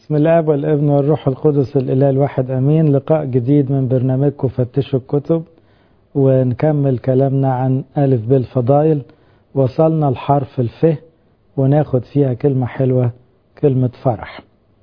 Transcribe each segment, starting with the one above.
بسم الله والابن والروح القدس الإله الواحد أمين لقاء جديد من برنامجكم فتشوا الكتب ونكمل كلامنا عن ألف بالفضائل وصلنا لحرف الف وناخد فيها كلمة حلوة كلمة فرح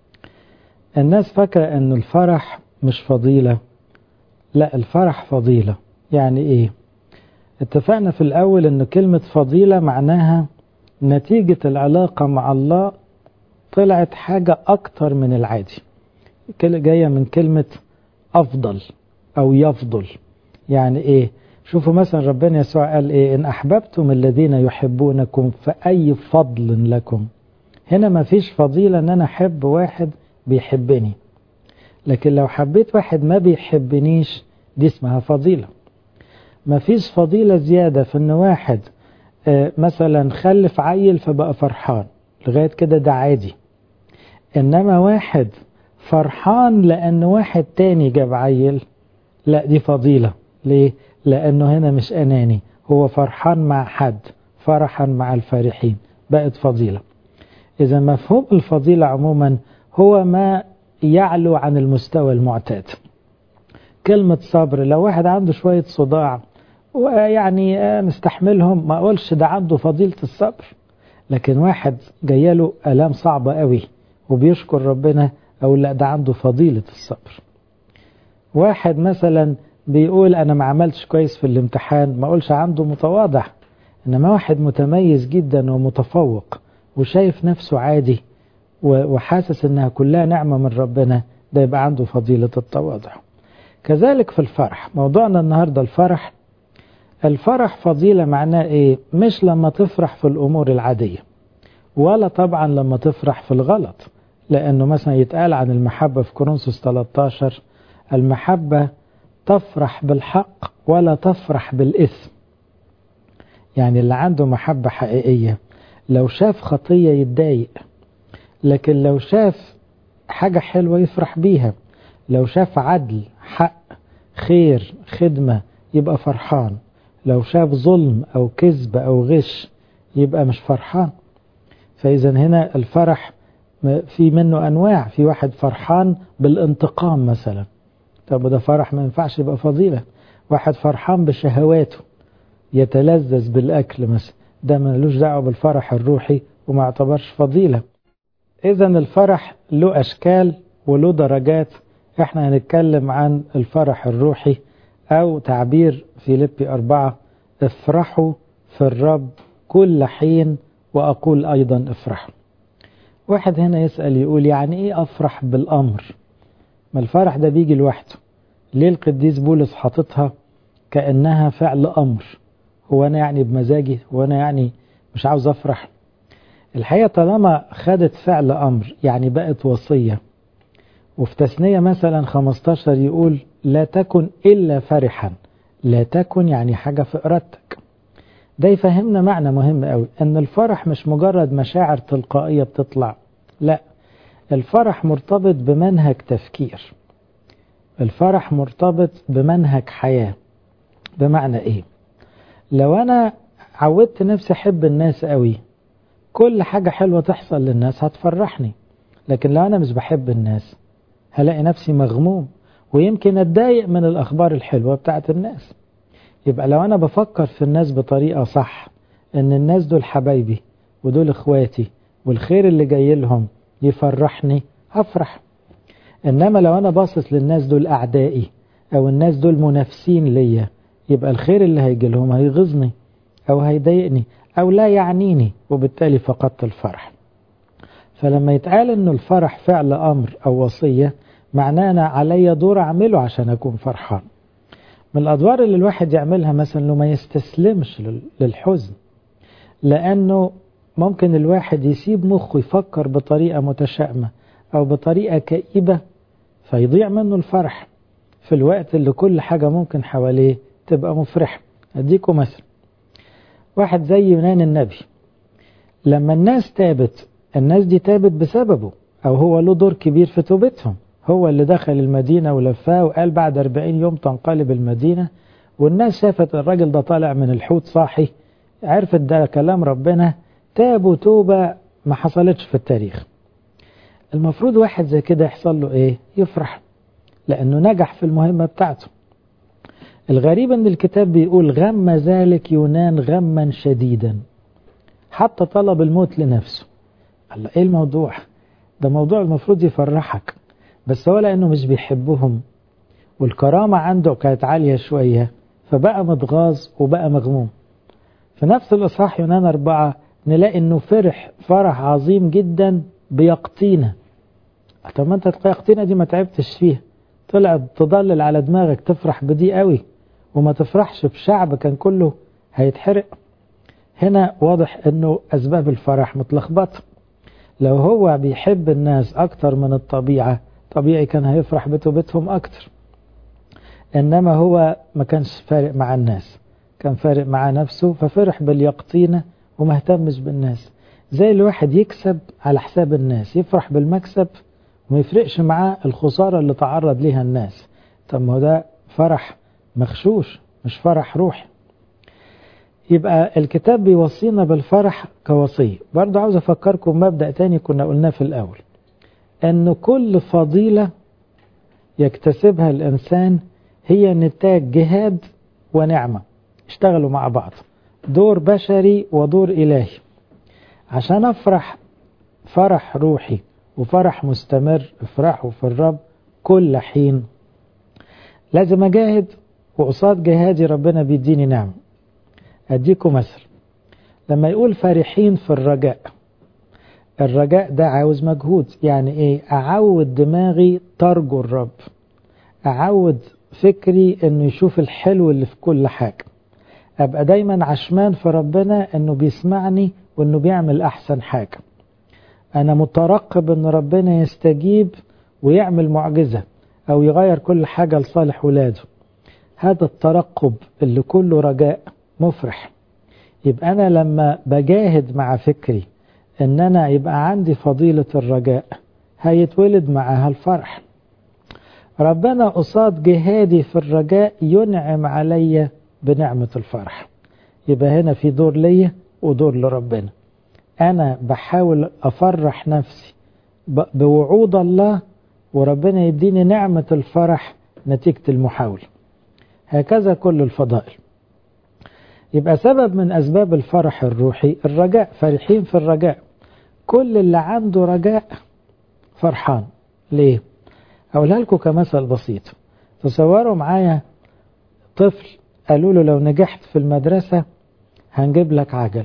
الناس فاكرة أن الفرح مش فضيلة لا الفرح فضيلة يعني إيه اتفقنا في الأول أن كلمة فضيلة معناها نتيجة العلاقة مع الله طلعت حاجة أكتر من العادي جاية من كلمة أفضل أو يفضل يعني إيه شوفوا مثلا ربنا يسوع قال إيه إن أحببتم الذين يحبونكم فأي فضل لكم هنا ما فيش فضيلة إن أنا أحب واحد بيحبني لكن لو حبيت واحد ما بيحبنيش دي اسمها فضيلة ما فيش فضيلة زيادة في إن واحد مثلا خلف عيل فبقى فرحان لغاية كده ده عادي إنما واحد فرحان لأن واحد تاني جاب عيل لا دي فضيلة ليه؟ لأنه هنا مش أناني هو فرحان مع حد فرحا مع الفارحين بقت فضيلة إذا مفهوم الفضيلة عموما هو ما يعلو عن المستوى المعتاد كلمة صبر لو واحد عنده شوية صداع ويعني مستحملهم ما أقولش ده عنده فضيلة الصبر لكن واحد جايله ألام صعبة قوي وبيشكر ربنا أو لا ده عنده فضيلة الصبر واحد مثلا بيقول أنا ما عملتش كويس في الامتحان ما أقولش عنده متواضع إنما واحد متميز جدا ومتفوق وشايف نفسه عادي وحاسس إنها كلها نعمة من ربنا ده يبقى عنده فضيلة التواضع كذلك في الفرح موضوعنا النهاردة الفرح الفرح فضيلة معناه إيه مش لما تفرح في الأمور العادية ولا طبعا لما تفرح في الغلط لأنه مثلا يتقال عن المحبة في كورنثوس 13 المحبة تفرح بالحق ولا تفرح بالإثم يعني اللي عنده محبة حقيقية لو شاف خطية يتضايق لكن لو شاف حاجة حلوة يفرح بيها لو شاف عدل حق خير خدمة يبقى فرحان لو شاف ظلم أو كذب أو غش يبقى مش فرحان فإذا هنا الفرح في منه أنواع في واحد فرحان بالانتقام مثلا طب ده فرح ما ينفعش يبقى فضيلة واحد فرحان بشهواته يتلذذ بالأكل مثلا ده ملوش دعوة بالفرح الروحي وما اعتبرش فضيلة إذا الفرح له أشكال وله درجات احنا هنتكلم عن الفرح الروحي أو تعبير فيليبي أربعة افرحوا في الرب كل حين وأقول أيضا افرحوا واحد هنا يسأل يقول يعني إيه أفرح بالأمر ما الفرح ده بيجي لوحده ليه القديس بولس حاططها كأنها فعل أمر هو أنا يعني بمزاجي هو أنا يعني مش عاوز أفرح الحقيقة طالما خدت فعل أمر يعني بقت وصية وفي تثنية مثلا 15 يقول لا تكن إلا فرحا لا تكن يعني حاجة في إرادتك ده يفهمنا معنى مهم قوي أن الفرح مش مجرد مشاعر تلقائية بتطلع لا الفرح مرتبط بمنهج تفكير الفرح مرتبط بمنهج حياة بمعنى إيه لو أنا عودت نفسي أحب الناس قوي كل حاجة حلوة تحصل للناس هتفرحني لكن لو أنا مش بحب الناس هلاقي نفسي مغموم ويمكن اتضايق من الأخبار الحلوة بتاعت الناس يبقى لو أنا بفكر في الناس بطريقة صح إن الناس دول حبايبي ودول إخواتي والخير اللي جاي لهم يفرحني هفرح إنما لو أنا باصص للناس دول أعدائي أو الناس دول منافسين ليا يبقى الخير اللي هيجي لهم هيغيظني أو هيضايقني أو لا يعنيني وبالتالي فقدت الفرح فلما يتقال إنه الفرح فعل أمر أو وصية معناه أنا علي دور أعمله عشان أكون فرحان من الأدوار اللي الواحد يعملها مثلا لو ما يستسلمش للحزن لأنه ممكن الواحد يسيب مخه يفكر بطريقة متشائمة أو بطريقة كئيبة فيضيع منه الفرح في الوقت اللي كل حاجة ممكن حواليه تبقى مفرحة أديكم مثل واحد زي يونان النبي لما الناس تابت الناس دي تابت بسببه أو هو له دور كبير في توبتهم هو اللي دخل المدينة ولفاه وقال بعد 40 يوم تنقلب المدينة والناس شافت الراجل ده طالع من الحوت صاحي عرفت ده كلام ربنا تابوا توبة ما حصلتش في التاريخ المفروض واحد زي كده يحصل له ايه يفرح لانه نجح في المهمة بتاعته الغريب ان الكتاب بيقول غم ذلك يونان غما شديدا حتى طلب الموت لنفسه الله ايه الموضوع ده موضوع المفروض يفرحك بس هو لانه مش بيحبهم والكرامة عنده كانت عالية شوية فبقى متغاظ وبقى مغموم في نفس الإصحاح يونان أربعة نلاقي إنه فرح فرح عظيم جدا بيقطينة طب ما أنت يقطينة دي ما تعبتش فيها طلعت تضلل على دماغك تفرح بدي قوي وما تفرحش بشعب كان كله هيتحرق هنا واضح إنه أسباب الفرح متلخبطة لو هو بيحب الناس أكتر من الطبيعة طبيعي كان هيفرح بتوبتهم أكتر إنما هو ما كانش فارق مع الناس كان فارق مع نفسه ففرح باليقطينة وما اهتمش بالناس زي الواحد يكسب على حساب الناس يفرح بالمكسب وما يفرقش معاه الخسارة اللي تعرض ليها الناس طب ما هو ده فرح مغشوش مش فرح روحي يبقى الكتاب بيوصينا بالفرح كوصية برضو عاوز أفكركم مبدأ تاني كنا قلناه في الأول أن كل فضيلة يكتسبها الإنسان هي نتاج جهاد ونعمة اشتغلوا مع بعض دور بشري ودور إلهي عشان أفرح فرح روحي وفرح مستمر افرحوا في الرب كل حين لازم أجاهد وقصاد جهادي ربنا بيديني نعمة أديكم مثل لما يقول فرحين في الرجاء الرجاء ده عاوز مجهود يعني ايه أعود دماغي ترجو الرب أعود فكري انه يشوف الحلو اللي في كل حاجة ابقى دايما عشمان في ربنا انه بيسمعني وانه بيعمل احسن حاجة انا مترقب ان ربنا يستجيب ويعمل معجزة او يغير كل حاجة لصالح ولاده هذا الترقب اللي كله رجاء مفرح يبقى انا لما بجاهد مع فكري ان انا يبقى عندي فضيلة الرجاء هيتولد معاها الفرح ربنا قصاد جهادي في الرجاء ينعم علي بنعمة الفرح يبقى هنا في دور ليا ودور لربنا أنا بحاول أفرح نفسي بوعود الله وربنا يديني نعمة الفرح نتيجة المحاولة هكذا كل الفضائل يبقى سبب من أسباب الفرح الروحي الرجاء فرحين في الرجاء كل اللي عنده رجاء فرحان ليه؟ أقولها لكم كمثل بسيط تصوروا معايا طفل قالوا له لو نجحت في المدرسة هنجيب لك عجلة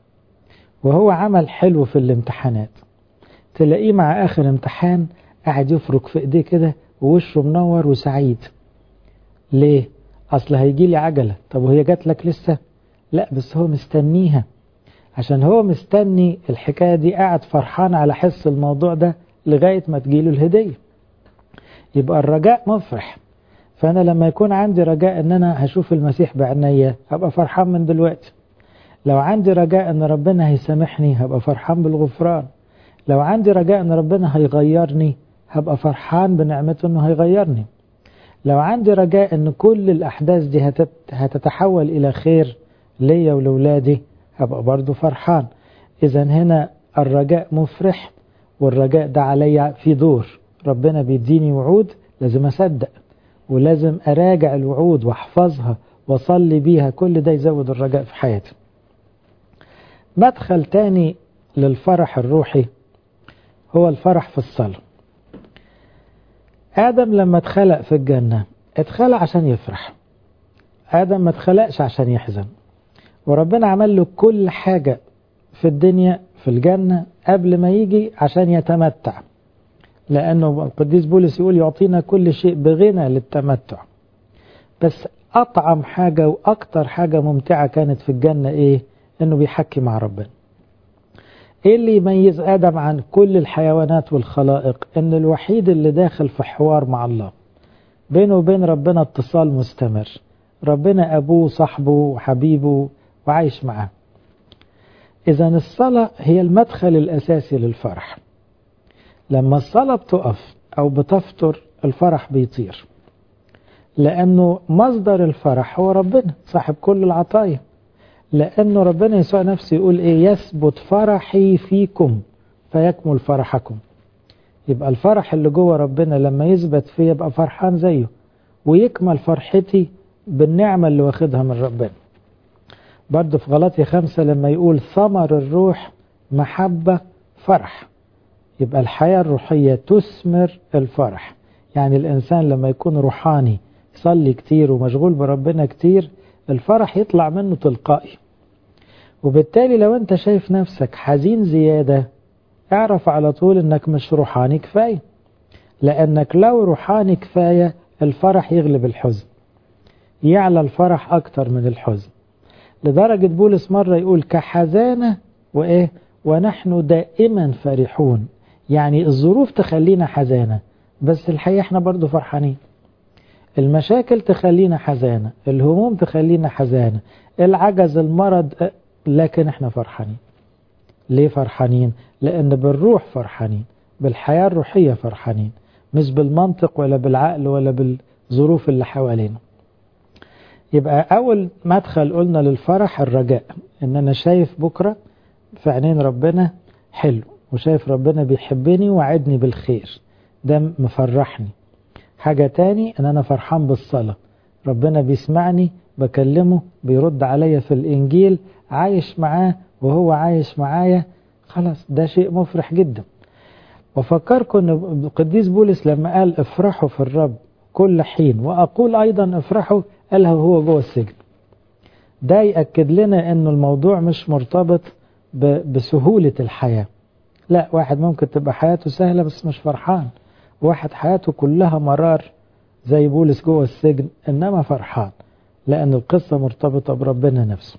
وهو عمل حلو في الامتحانات تلاقيه مع آخر امتحان قاعد يفرك في ايديه كده ووشه منور وسعيد ليه؟ أصل هيجي لي عجلة طب وهي جات لك لسه؟ لا بس هو مستنيها عشان هو مستني الحكاية دي قاعد فرحان على حس الموضوع ده لغاية ما تجيله الهدية يبقى الرجاء مفرح فأنا لما يكون عندي رجاء أن أنا هشوف المسيح بعينيا هبقى فرحان من دلوقتي لو عندي رجاء أن ربنا هيسامحني هبقى فرحان بالغفران لو عندي رجاء أن ربنا هيغيرني هبقى فرحان بنعمته أنه هيغيرني لو عندي رجاء أن كل الأحداث دي هتتحول إلى خير ليا ولولادي هبقى برضو فرحان إذا هنا الرجاء مفرح والرجاء ده عليا في دور ربنا بيديني وعود لازم أصدق ولازم أراجع الوعود واحفظها واصلي بيها كل ده يزود الرجاء في حياتي مدخل تاني للفرح الروحي هو الفرح في الصلاة آدم لما اتخلق في الجنة اتخلق عشان يفرح آدم ما اتخلقش عشان يحزن وربنا عمل له كل حاجة في الدنيا في الجنة قبل ما يجي عشان يتمتع لأنه القديس بولس يقول يعطينا كل شيء بغنى للتمتع بس أطعم حاجة وأكتر حاجة ممتعة كانت في الجنة إيه إنه بيحكي مع ربنا إيه اللي يميز آدم عن كل الحيوانات والخلائق إن الوحيد اللي داخل في حوار مع الله بينه وبين ربنا اتصال مستمر ربنا أبوه صاحبه وحبيبه وعايش معاه إذا الصلاة هي المدخل الأساسي للفرح لما الصلاة بتقف أو بتفطر الفرح بيطير لأنه مصدر الفرح هو ربنا صاحب كل العطايا لأنه ربنا يسوع نفسه يقول إيه يثبت فرحي فيكم فيكمل فرحكم يبقى الفرح اللي جوه ربنا لما يثبت فيه يبقى فرحان زيه ويكمل فرحتي بالنعمة اللي واخدها من ربنا برضه في غلطي خمسة لما يقول ثمر الروح محبة فرح يبقى الحياة الروحية تثمر الفرح يعني الإنسان لما يكون روحاني يصلي كتير ومشغول بربنا كتير الفرح يطلع منه تلقائي وبالتالي لو انت شايف نفسك حزين زيادة اعرف على طول انك مش روحاني كفاية لانك لو روحاني كفاية الفرح يغلب الحزن يعلى الفرح اكتر من الحزن لدرجة بولس مرة يقول كحزانة وايه ونحن دائما فرحون يعني الظروف تخلينا حزانة بس الحقيقة احنا برضو فرحانين المشاكل تخلينا حزانة الهموم تخلينا حزانة العجز المرض لكن احنا فرحانين ليه فرحانين لان بالروح فرحانين بالحياة الروحية فرحانين مش بالمنطق ولا بالعقل ولا بالظروف اللي حوالينا يبقى اول مدخل قلنا للفرح الرجاء ان انا شايف بكرة في عينين ربنا حلو وشايف ربنا بيحبني وعدني بالخير ده مفرحني حاجة تاني ان انا فرحان بالصلاة ربنا بيسمعني بكلمه بيرد عليا في الانجيل عايش معاه وهو عايش معايا خلاص ده شيء مفرح جدا وفكركم ان القديس بولس لما قال افرحوا في الرب كل حين واقول ايضا افرحوا قالها هو جوه السجن ده يأكد لنا انه الموضوع مش مرتبط بسهولة الحياة لا واحد ممكن تبقى حياته سهلة بس مش فرحان واحد حياته كلها مرار زي بولس جوه السجن انما فرحان لان القصة مرتبطة بربنا نفسه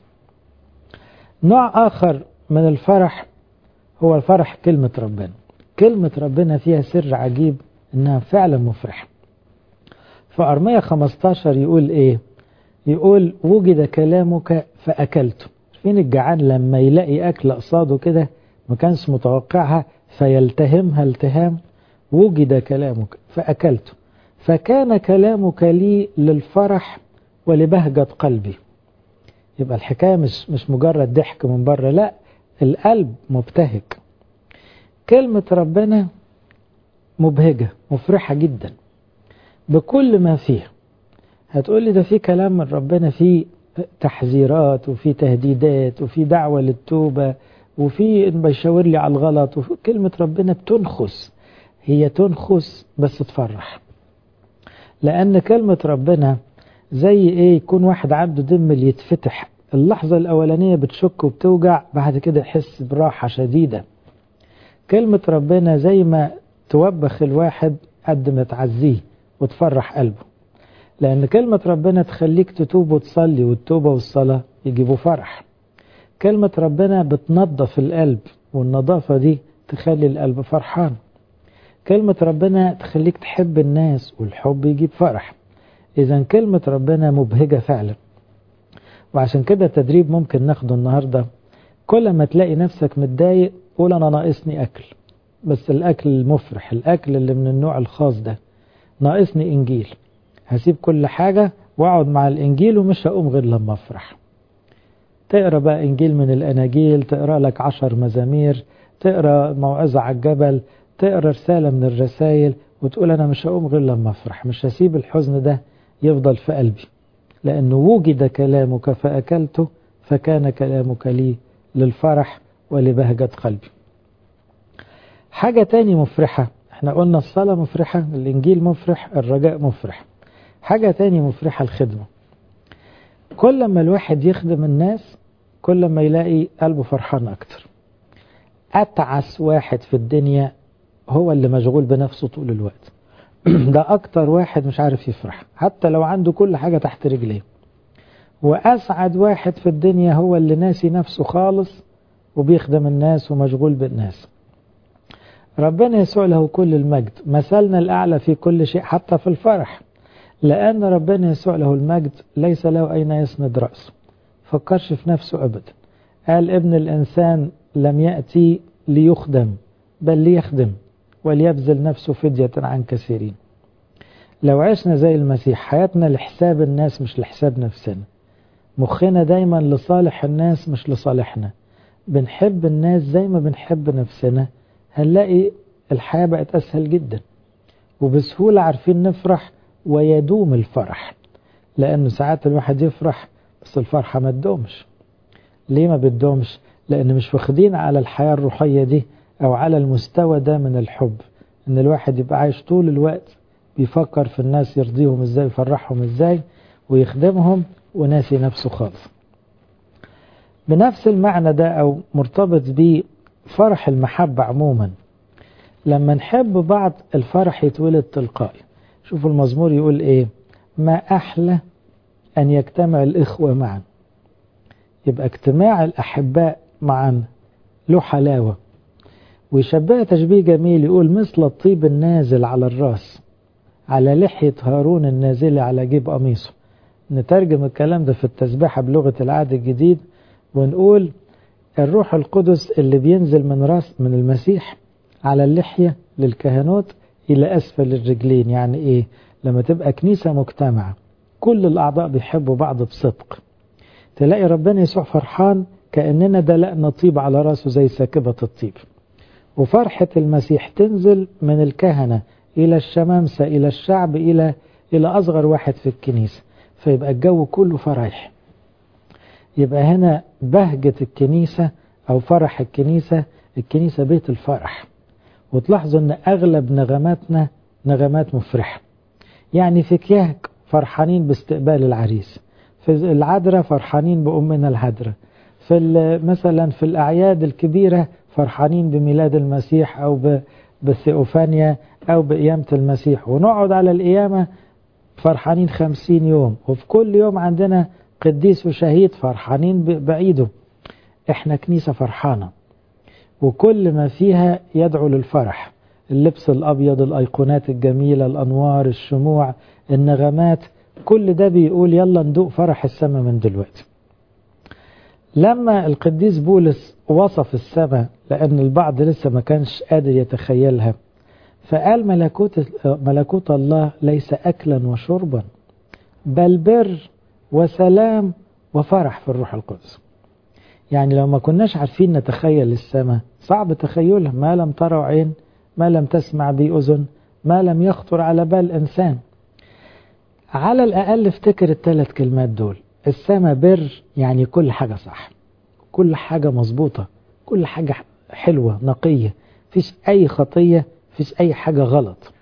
نوع آخر من الفرح هو الفرح كلمة ربنا كلمة ربنا فيها سر عجيب إنها فعلا مفرحة فأرمية 15 يقول إيه يقول وجد كلامك فأكلته فين الجعان لما يلاقي أكل قصاده كده ما كانش متوقعها فيلتهمها التهام وجد كلامك فأكلته فكان كلامك لي للفرح ولبهجة قلبي يبقى الحكاية مش مش مجرد ضحك من بره لا القلب مبتهج كلمة ربنا مبهجة مفرحة جدا بكل ما فيها هتقول لي ده في كلام من ربنا فيه تحذيرات وفي تهديدات وفي دعوة للتوبة وفي بيشاور لي على الغلط وفي كلمة ربنا بتنخس هي تنخس بس تفرح لأن كلمة ربنا زي ايه يكون واحد عنده دم اللي يتفتح اللحظة الأولانية بتشك وبتوجع بعد كده يحس براحة شديدة كلمة ربنا زي ما توبخ الواحد قد ما تعزيه وتفرح قلبه لأن كلمة ربنا تخليك تتوب وتصلي والتوبة والصلاة يجيبوا فرح كلمة ربنا بتنظف القلب والنظافة دي تخلي القلب فرحان كلمة ربنا تخليك تحب الناس والحب يجيب فرح إذا كلمة ربنا مبهجة فعلا وعشان كده تدريب ممكن ناخده النهاردة كل ما تلاقي نفسك متضايق قول أنا ناقصني أكل بس الأكل المفرح الأكل اللي من النوع الخاص ده ناقصني إنجيل هسيب كل حاجة وأقعد مع الإنجيل ومش هقوم غير لما أفرح تقرأ بقى إنجيل من الأناجيل تقرأ لك عشر مزامير تقرأ موعظة على الجبل تقرأ رسالة من الرسائل وتقول أنا مش هقوم غير لما أفرح مش هسيب الحزن ده يفضل في قلبي لأنه وجد كلامك فأكلته فكان كلامك لي للفرح ولبهجة قلبي حاجة تاني مفرحة احنا قلنا الصلاة مفرحة الإنجيل مفرح الرجاء مفرح حاجة تاني مفرحة الخدمة كل ما الواحد يخدم الناس كل ما يلاقي قلبه فرحان أكتر أتعس واحد في الدنيا هو اللي مشغول بنفسه طول الوقت ده أكتر واحد مش عارف يفرح حتى لو عنده كل حاجة تحت رجليه وأسعد واحد في الدنيا هو اللي ناسي نفسه خالص وبيخدم الناس ومشغول بالناس ربنا يسوع له كل المجد مثلنا الأعلى في كل شيء حتى في الفرح لأن ربنا يسوع له المجد ليس له أين يسند رأسه فكرش في نفسه أبدا قال ابن الإنسان لم يأتي ليخدم بل ليخدم وليبذل نفسه فدية عن كثيرين لو عشنا زي المسيح حياتنا لحساب الناس مش لحساب نفسنا مخنا دايما لصالح الناس مش لصالحنا بنحب الناس زي ما بنحب نفسنا هنلاقي الحياة بقت أسهل جدا وبسهولة عارفين نفرح ويدوم الفرح لأنه ساعات الواحد يفرح بس الفرحة ما تدومش ليه ما بتدومش لأن مش واخدين على الحياة الروحية دي أو على المستوى ده من الحب إن الواحد يبقى عايش طول الوقت بيفكر في الناس يرضيهم إزاي يفرحهم إزاي ويخدمهم وناسي نفسه خالص بنفس المعنى ده أو مرتبط بفرح المحبة عموما لما نحب بعض الفرح يتولد تلقائي شوفوا المزمور يقول إيه ما أحلى أن يجتمع الإخوة معا يبقى اجتماع الأحباء معا له حلاوة ويشبهها تشبيه جميل يقول مثل الطيب النازل على الراس على لحية هارون النازلة على جيب قميصه نترجم الكلام ده في التسبيحة بلغة العهد الجديد ونقول الروح القدس اللي بينزل من راس من المسيح على اللحية للكهنوت إلى أسفل الرجلين يعني إيه لما تبقى كنيسة مجتمعة كل الأعضاء بيحبوا بعض بصدق تلاقي ربنا يسوع فرحان كأننا دلقنا طيب على راسه زي ساكبة الطيب وفرحة المسيح تنزل من الكهنة إلى الشمامسة إلى الشعب إلى إلى أصغر واحد في الكنيسة فيبقى الجو كله فرح يبقى هنا بهجة الكنيسة أو فرح الكنيسة الكنيسة بيت الفرح وتلاحظوا أن أغلب نغماتنا نغمات مفرحة يعني في كياك فرحانين باستقبال العريس في العذراء فرحانين بأمنا العذراء في مثلا في الأعياد الكبيرة فرحانين بميلاد المسيح أو بثيوفانيا أو بقيامة المسيح ونقعد على القيامة فرحانين خمسين يوم وفي كل يوم عندنا قديس وشهيد فرحانين بعيده احنا كنيسة فرحانة وكل ما فيها يدعو للفرح اللبس الأبيض الأيقونات الجميلة الأنوار الشموع النغمات كل ده بيقول يلا ندوق فرح السماء من دلوقتي لما القديس بولس وصف السماء لأن البعض لسه ما كانش قادر يتخيلها فقال ملكوت, ملكوت الله ليس أكلا وشربا بل بر وسلام وفرح في الروح القدس يعني لو ما كناش عارفين نتخيل السماء صعب تخيلها ما لم ترى عين ما لم تسمع به أذن ما لم يخطر على بال إنسان على الأقل افتكر الثلاث كلمات دول السماء بر يعني كل حاجة صح كل حاجة مظبوطة كل حاجة حلوة نقية فيش أي خطية فيش أي حاجة غلط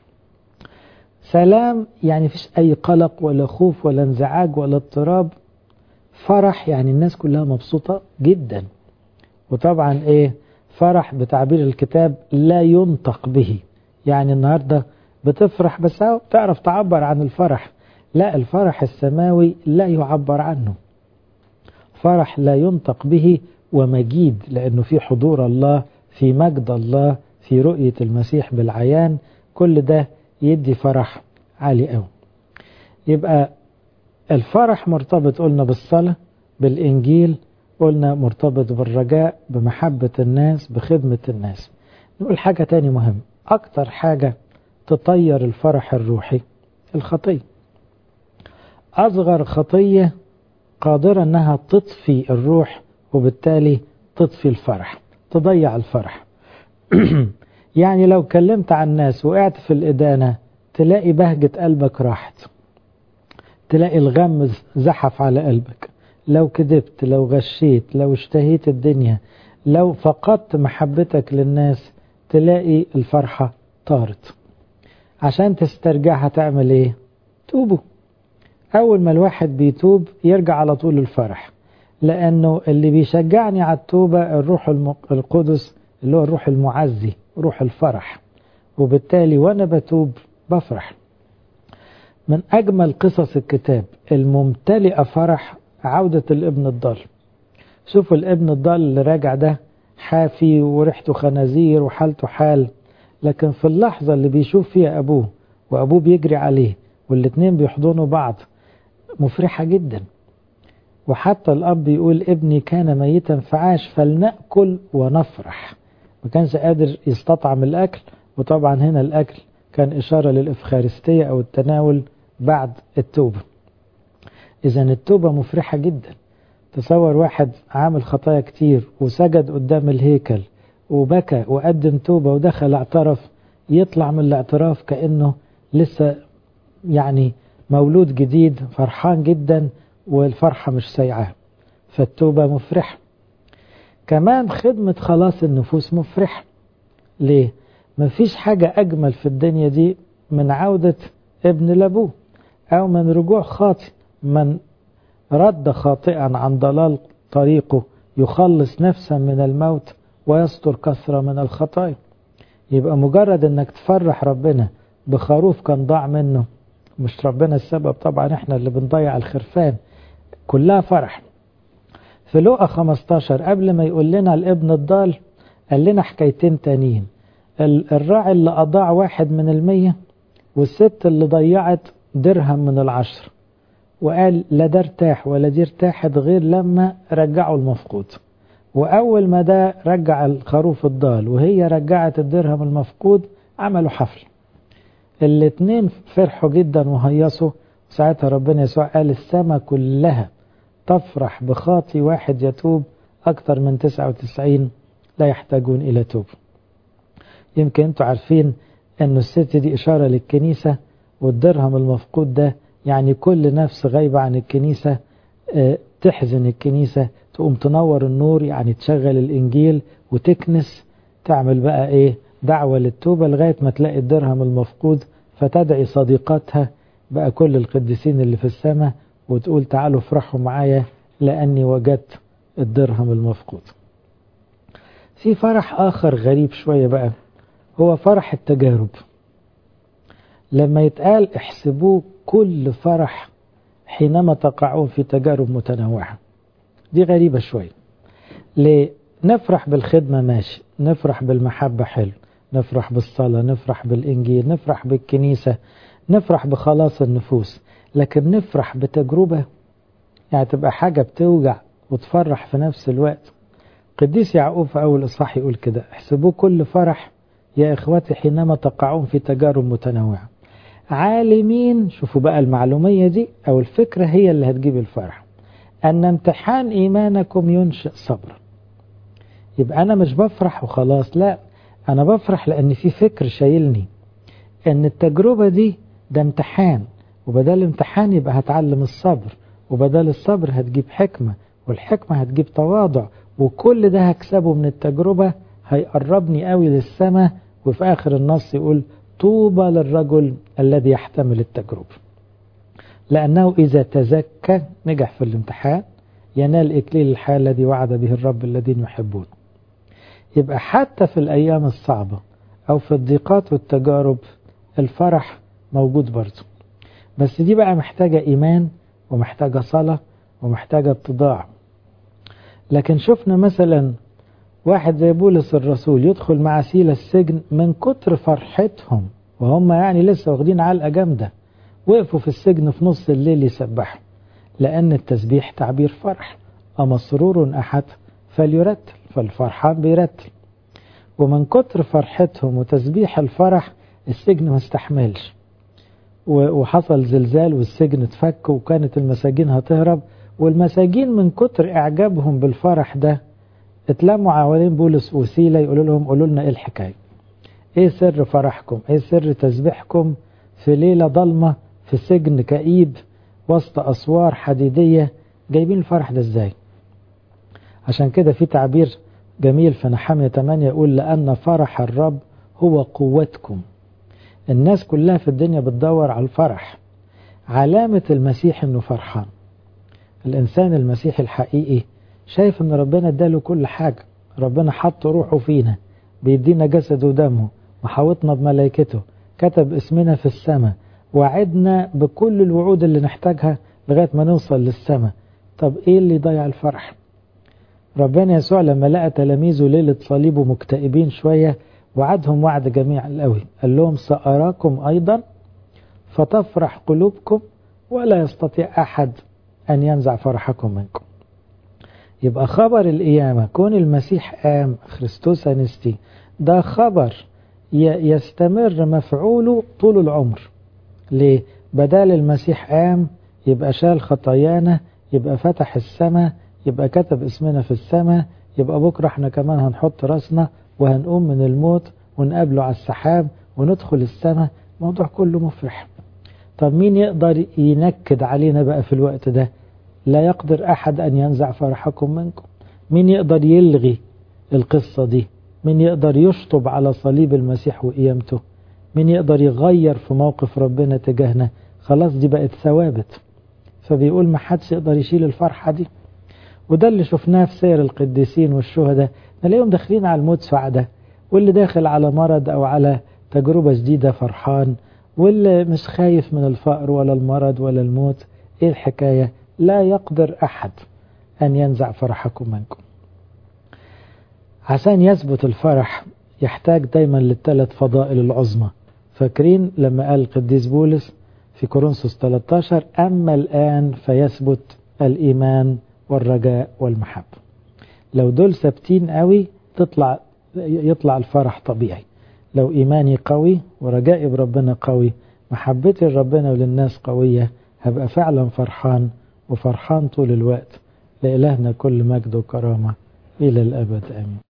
سلام يعني فيش أي قلق ولا خوف ولا انزعاج ولا اضطراب فرح يعني الناس كلها مبسوطة جدا وطبعا ايه فرح بتعبير الكتاب لا ينطق به يعني النهاردة بتفرح بس تعرف تعبر عن الفرح لا الفرح السماوي لا يعبر عنه فرح لا ينطق به ومجيد لأنه في حضور الله في مجد الله في رؤية المسيح بالعيان كل ده يدي فرح عالي قوي يبقى الفرح مرتبط قلنا بالصلاة بالإنجيل قلنا مرتبط بالرجاء بمحبة الناس بخدمة الناس نقول حاجة تاني مهم أكتر حاجة تطير الفرح الروحي الخطية أصغر خطية قادرة أنها تطفي الروح وبالتالي تطفي الفرح تضيع الفرح يعني لو كلمت عن الناس وقعت في الإدانة تلاقي بهجة قلبك راحت تلاقي الغم زحف على قلبك لو كذبت لو غشيت لو اشتهيت الدنيا لو فقدت محبتك للناس تلاقي الفرحة طارت عشان تسترجعها تعمل ايه توبوا اول ما الواحد بيتوب يرجع على طول الفرح لانه اللي بيشجعني على التوبة الروح القدس اللي هو الروح المعزي روح الفرح وبالتالي وانا بتوب بفرح من أجمل قصص الكتاب الممتلئة فرح عودة الابن الضال شوفوا الابن الضال اللي راجع ده حافي وريحته خنازير وحالته حال لكن في اللحظة اللي بيشوف فيها أبوه وأبوه بيجري عليه والاتنين بيحضنوا بعض مفرحة جدا وحتى الأب يقول ابني كان ميتا فعاش فلنأكل ونفرح ما كانش قادر يستطعم الأكل وطبعا هنا الأكل كان إشارة للإفخارستية أو التناول بعد التوبة إذا التوبة مفرحة جدا تصور واحد عامل خطايا كتير وسجد قدام الهيكل وبكى وقدم توبة ودخل اعترف يطلع من الاعتراف كأنه لسه يعني مولود جديد فرحان جدا والفرحة مش سيعاه فالتوبة مفرحة كمان خدمة خلاص النفوس مفرحة ليه؟ مفيش حاجة أجمل في الدنيا دي من عودة ابن لابوه أو من رجوع خاطئ من رد خاطئا عن ضلال طريقه يخلص نفسا من الموت ويستر كثرة من الخطايا يبقى مجرد انك تفرح ربنا بخروف كان ضاع منه مش ربنا السبب طبعا احنا اللي بنضيع الخرفان كلها فرح في لقا 15 قبل ما يقول لنا الابن الضال قال لنا حكايتين تانيين الراعي اللي أضاع واحد من المية والست اللي ضيعت درهم من العشر وقال لا ده ارتاح ولا دي ارتاحت غير لما رجعوا المفقود وأول ما ده رجع الخروف الضال وهي رجعت الدرهم المفقود عملوا حفل الاتنين فرحوا جدا وهيصوا ساعتها ربنا يسوع قال السماء كلها تفرح بخاطي واحد يتوب أكثر من 99 لا يحتاجون إلى توب يمكن أنتوا عارفين أن الست دي إشارة للكنيسة والدرهم المفقود ده يعني كل نفس غايبة عن الكنيسة تحزن الكنيسة تقوم تنور النور يعني تشغل الإنجيل وتكنس تعمل بقى إيه دعوة للتوبة لغاية ما تلاقي الدرهم المفقود فتدعي صديقاتها بقى كل القديسين اللي في السماء وتقول تعالوا افرحوا معايا لأني وجدت الدرهم المفقود في فرح آخر غريب شوية بقى هو فرح التجارب لما يتقال احسبوه كل فرح حينما تقعون في تجارب متنوعة دي غريبة شوية ليه نفرح بالخدمة ماشي نفرح بالمحبة حلو نفرح بالصلاة نفرح بالإنجيل نفرح بالكنيسة نفرح بخلاص النفوس لكن نفرح بتجربة يعني تبقى حاجة بتوجع وتفرح في نفس الوقت قديس يعقوب في أول إصحاح يقول كده احسبوه كل فرح يا إخوتي حينما تقعون في تجارب متنوعة عالمين شوفوا بقى المعلومية دي أو الفكرة هي اللي هتجيب الفرح أن امتحان إيمانكم ينشئ صبر يبقى أنا مش بفرح وخلاص لا أنا بفرح لأن في فكر شايلني أن التجربة دي ده امتحان وبدل امتحان يبقى هتعلم الصبر وبدل الصبر هتجيب حكمة والحكمة هتجيب تواضع وكل ده هكسبه من التجربة هيقربني قوي للسماء وفي آخر النص يقول طوبى للرجل الذي يحتمل التجربة لأنه إذا تزكى نجح في الامتحان ينال إكليل الحياة الذي وعد به الرب الذين يحبون يبقى حتى في الأيام الصعبة أو في الضيقات والتجارب الفرح موجود برضه بس دي بقى محتاجة إيمان ومحتاجة صلاة ومحتاجة اتضاع لكن شفنا مثلا واحد زي بولس الرسول يدخل مع سيلة السجن من كتر فرحتهم وهم يعني لسه واخدين علقة جامدة وقفوا في السجن في نص الليل يسبحوا لأن التسبيح تعبير فرح أما سرور أحد فليرتل فالفرحان بيرتل ومن كتر فرحتهم وتسبيح الفرح السجن ما استحملش وحصل زلزال والسجن اتفك وكانت المساجين هتهرب والمساجين من كتر إعجابهم بالفرح ده اتلموا حوالين بولس وسيلة يقولوا لهم قولوا لنا ايه الحكاية ايه سر فرحكم ايه سر تسبيحكم في ليلة ضلمة في سجن كئيب وسط أسوار حديدية جايبين الفرح ده ازاي عشان كده في تعبير جميل في نحامية 8 يقول لأن فرح الرب هو قوتكم الناس كلها في الدنيا بتدور على الفرح علامة المسيح انه فرحان الإنسان المسيحي الحقيقي شايف ان ربنا اداله كل حاجة ربنا حط روحه فينا بيدينا جسد ودمه محاوطنا بملائكته كتب اسمنا في السماء وعدنا بكل الوعود اللي نحتاجها لغاية ما نوصل للسماء طب ايه اللي ضيع الفرح ربنا يسوع لما لقى تلاميذه ليلة صليبه مكتئبين شوية وعدهم وعد جميع القوي قال لهم سأراكم أيضا فتفرح قلوبكم ولا يستطيع أحد أن ينزع فرحكم منكم يبقى خبر القيامة كون المسيح قام خريستوس أنستي ده خبر يستمر مفعوله طول العمر ليه؟ بدال المسيح قام يبقى شال خطايانا يبقى فتح السماء يبقى كتب اسمنا في السماء يبقى بكرة احنا كمان هنحط راسنا وهنقوم من الموت ونقابله على السحاب وندخل السماء موضوع كله مفرح طب مين يقدر ينكد علينا بقى في الوقت ده لا يقدر أحد أن ينزع فرحكم منكم مين يقدر يلغي القصة دي مين يقدر يشطب على صليب المسيح وقيامته مين يقدر يغير في موقف ربنا تجاهنا خلاص دي بقت ثوابت فبيقول ما حدش يقدر يشيل الفرحة دي وده اللي شفناه في سير القديسين والشهداء نلاقيهم داخلين على الموت سعداء واللي داخل على مرض أو على تجربة جديدة فرحان واللي مش خايف من الفقر ولا المرض ولا الموت ايه الحكاية لا يقدر أحد أن ينزع فرحكم منكم عشان يثبت الفرح يحتاج دايما للثلاث فضائل العظمى فاكرين لما قال القديس بولس في كورنثوس 13 أما الآن فيثبت الإيمان والرجاء والمحبة لو دول ثابتين قوي تطلع يطلع الفرح طبيعي لو إيماني قوي ورجائي بربنا قوي محبتي لربنا وللناس قوية هبقى فعلا فرحان وفرحان طول الوقت لإلهنا كل مجد وكرامة إلى الأبد آمين